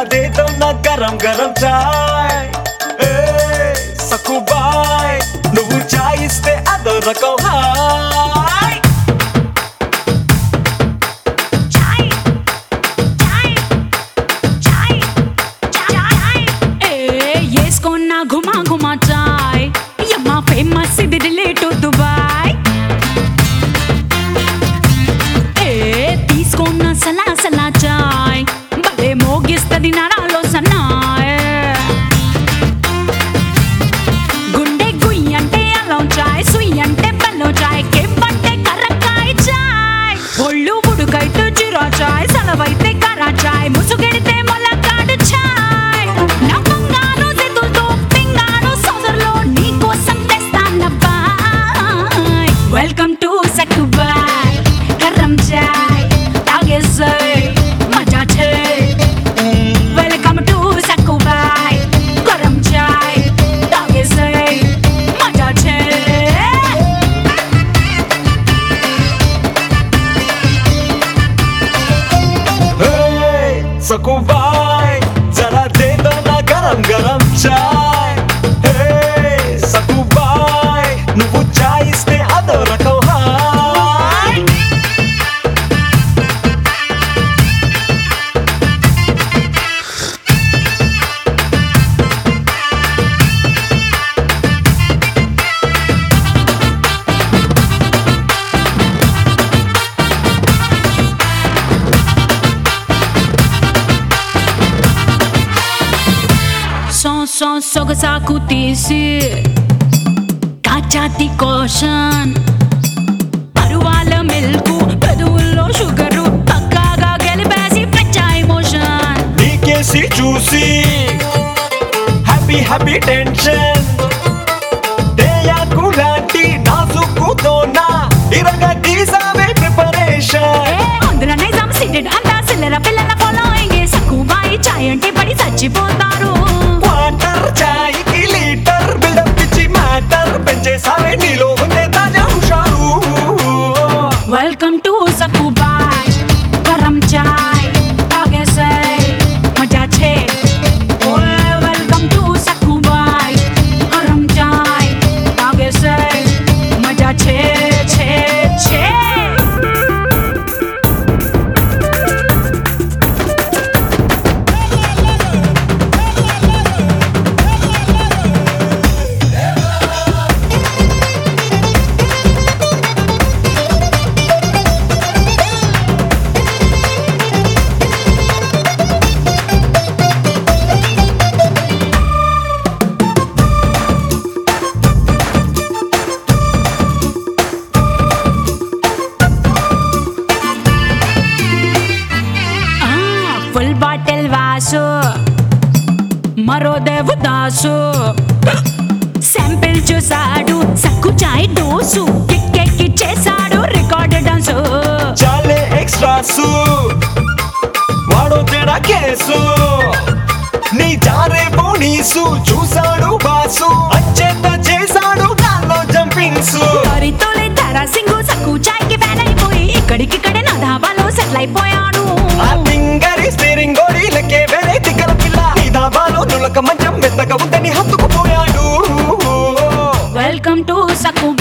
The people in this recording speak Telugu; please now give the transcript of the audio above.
दे दो ना गरम गरम चाय ఏ సక్కుబాయ్ నువ్వు చాయ్ ఇస్తే అదో రకం హాయ్ చాయ్ చాయ్ చాయ్ చాయ్ ఏ ఏస్కొన్న ఘుమా ఘుమా చాయ్ యమ్మా ఫేమస్ ఇది రిలేట్ దుబాయ్ ఏ తీసుకున్న సలా సలా చాయ్ భలే మోగిస్తది నరాలో సన్నాయ్ గుండె గుయ్యి అంటే అల్లం చాయ్ సుయ్యి అంటే బెల్లం చాయ్ కెంపంటే కర్రకాయ చాయ్ ఒళ్ళు ఉడుకైతే జీరా చాయ్ సలవైతే కరా చాయ్ ముసుగెడితే మొలకాడు చాయ్ నా బంగారు చేతులతో పింగారు సోదరులో నీ కోసం తెస్తానబ్బాయ్ వెల్కమ్ టు సక్కుబాయ్ కర్రం చాయ్ తాగేసాయ్ మజా చాయ్ వెల్కమ్ టు సక్కుబాయ్ గరం చాయ్ తాగేసాయ్ మజా చాయ్ Hey, సక్కుబాయ్ జరా దే దో నా గరం గరం చాయ్ Hey, సక్కుబాయ్ నువ్వు చాయ్ ఇస్తే అదో రకం హాయ్ సో సో సొగసాకు తీసి కాచాతి కోషన్ పరువాల మిల్కు పెదవుల్లో షుగరు పక్కాగా గెలిపేసి పెచ్చా ఎమోషన్ నీకేసి చూసి హ్యాపీ హ్యాపీ టెన్షన్ తేయాకు లాంటి నాసుకుతోనా ఇరగా గీసావే ప్రిపరేషన్ అందులో నైజాం సీటెడ్ అంతా సిల్లర పిల్లల ఫాలోయింగ్ సక్కుబాయి చాయ్ అంటే పడి చచ్చిపోతారు వాటర్ చాయ్కి లీటర్ బిల్డప్ ఇచ్చి మ్యాటర్ పెంచేసావే నీలో ఉండే తాజా హుషారు వెల్కమ్ టు సక్కుబాయ్ గరం చాయ్ తాగేసే మజా చే వెల్కమ్ టు సక్కుబాయ్ గరం చాయ్ తాగేసే మజా చే చే చే ఫుల్ బాటిల్ వాసు మరో దేవదాసు శాంపిల్ చూసాడు సక్కు చాయ్ డోసు కిక్కెక్కి చేశాడు రికార్డ్ డాన్సు చాలే ఎక్స్ట్రాసు వాడో తేడా కేసు నీ జారే పోనీసు చూసాడు బాసు అచ్చేత చేశాడు నాలో జంపింగ్స్ తొలి తర సింగు సక్కు చాయ్ కి ఫ్యాన్ అయిపోయి ఇక్కడికిక్కడే నా ధాబాలో సెటిల్ అయిపోయాడు ఆ తింగరి స్టీరింగ్ గోడీలకే వేరే తిక్కల పిల్ల నీ దాబాలో నులక మంచం మెత్తగా ఉందని హత్తుకుపోయాడు వెల్కమ్ టు సక్కు